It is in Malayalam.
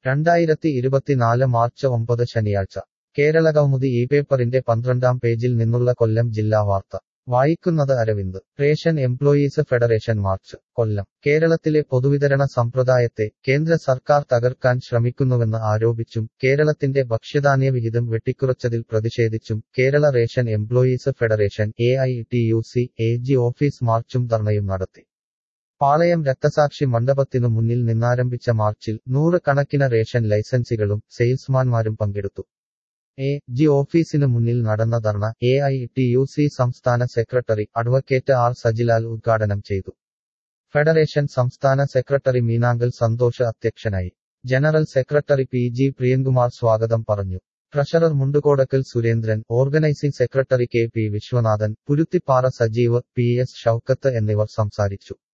രണ്ടായിരത്തി ഇരുപത്തിനാല് മാർച്ച് ഒമ്പത് ശനിയാഴ്ച കേരളകൗമുദി ഈ പേപ്പറിന്റെ പന്ത്രണ്ടാം പേജിൽ നിന്നുള്ള കൊല്ലം ജില്ലാ വാർത്ത വായിക്കുന്നത് Aravind ration employees federation march Kollam കേരളത്തിലെ പൊതുവിതരണ സമ്പ്രദായത്തെ കേന്ദ്ര സർക്കാർ തകർക്കാൻ ശ്രമിക്കുന്നുവെന്ന് ആരോപിച്ചും കേരളത്തിന്റെ ഭക്ഷ്യധാന്യ വിഹിതം വെട്ടിക്കുറച്ചതിൽ പ്രതിഷേധിച്ചും Kerala ration employees federation A I T U C A G office മാർച്ചും ധർണയും നടത്തി പാളയം രക്തസാക്ഷി മണ്ഡപത്തിനു മുന്നിൽ നിന്നാരംഭിച്ച മാർച്ചിൽ നൂറ് കണക്കിന് റേഷൻ ലൈസൻസികളും സെയിൽസ്മാൻമാരും പങ്കെടുത്തു എ ജി ഓഫീസിനു മുന്നിൽ നടന്ന ധർണ A I T U C സംസ്ഥാന സെക്രട്ടറി അഡ്വക്കേറ്റ് ആർ സജിലാൽ ഉദ്ഘാടനം ചെയ്തു ഫെഡറേഷൻ സംസ്ഥാന സെക്രട്ടറി മീനാങ്കൽ സന്തോഷ് അധ്യക്ഷനായി general secretary P G Priyankumar സ്വാഗതം പറഞ്ഞു treasurer Mundukodakkal Surendran organising secretary K P Viswanathan Puruthippara Sajeev P S Shoukath എന്നിവർ സംസാരിച്ചു